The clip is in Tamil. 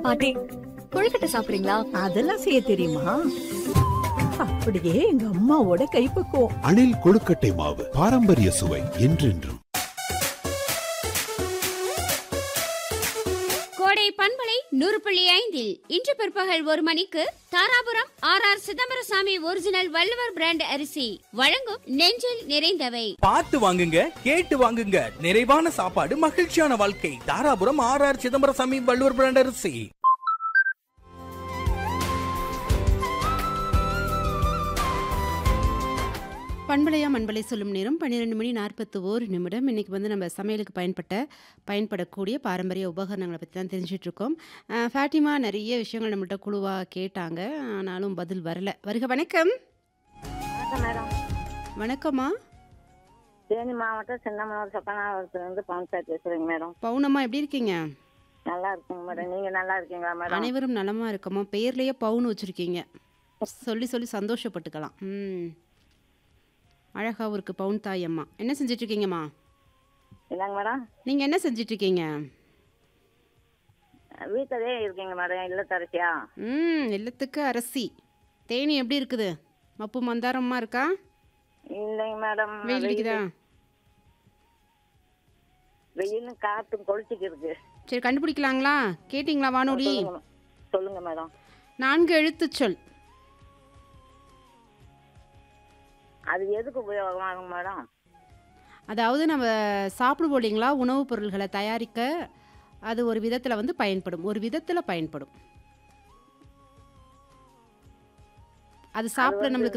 பாட்டி கொழுக்கட்டை சாப்பிடுறீங்களா அதெல்லாம் செய்ய தெரியுமா அப்படியே எங்க அம்மாவோட கைப்பக்குவம் அணில் கொழுக்கட்டை மாவு பாரம்பரிய சுவை என்றென்றும் கோடை பண்பலை நூறு புள்ளி ஐந்தில் இன்று பிற்பகல் ஒரு மணிக்கு Dharapuram R R Chidambarasamy original Valluvar brand அரிசி வழங்கும் நெஞ்சில் நிறைந்தவை பார்த்து வாங்குங்க கேட்டு வாங்குங்க நிறைவான சாப்பாடு மகிழ்ச்சியான வாழ்க்கை Dharapuram R R Chidambarasamy Valluvar brand அரிசி பண்பலையா மண்பலை சொல்லும் நேரம் பன்னிரெண்டு மணி நாற்பத்தி ஓரு நிமிடம் இன்னைக்கு வந்து நம்ம சமையலுக்கு பயன்பட்ட பயன்படக்கூடிய பாரம்பரிய உபகரணங்களை பற்றி தான் தெரிஞ்சுட்டு இருக்கோம் அஹ், ஃபேட்டிமா நிறைய விஷயங்கள் நம்மள்ட்ட குழுவாக கேட்டாங்க ஆனாலும் பதில் வரல வருக வணக்கம் வணக்கம் மேடம் வணக்கம்மா தேனி மாவட்டம் சின்னமனூர் சொக்கனாவரத்துலேருந்து பவுன்சார் பேசுகிறேங்க மேடம் பவுனம்மா எப்படி இருக்கீங்க நல்லா இருக்குங்க மேடம் நீங்கள் நல்லா இருக்கீங்களா மேடம் அனைவரும் நலமா இருக்கம்மா பெயர்லயே பவுன் வச்சிருக்கீங்க சொல்லி சொல்லி சந்தோஷப்பட்டுக்கலாம் ம் அழகாவும் இருக்கு பவுன் தாய் அம்மா என்ன செஞ்சுட்டு இருக்கீங்கம்மா என்னங்க மேடம் நீங்கள் என்ன செஞ்சுட்டு இருக்கீங்க வீட்டிலே இருக்கீங்க மேடம் இல்லத்தரசியா ம் இல்லத்துக்கு அரசி தேனி எப்படி இருக்குது மப்பு மந்தாரமா இருக்கா இல்லைங்க மேடம் வெயில் அடிக்குதா வெயிலும் காற்றும் கொளிச்சிக்கு இருக்கு சரி கண்டுபிடிக்கலாங்களா கேட்டிங்களா வானொலி சொல்லுங்க மே- சொல்லுங்க மேடம் நான்கு எழுத்துச் சொல் அது எதுக்கு உபயோகமாகும் மேடம் அதாவது நம்ம சாப்பிடுவோம் இல்லைங்களா உணவுப் பொருள்களை தயாரிக்க அது ஒரு விதத்தில் வந்து பயன்படும் ஒரு விதத்தில் பயன்படும் அது சாப்பிட நம்மளுக்கு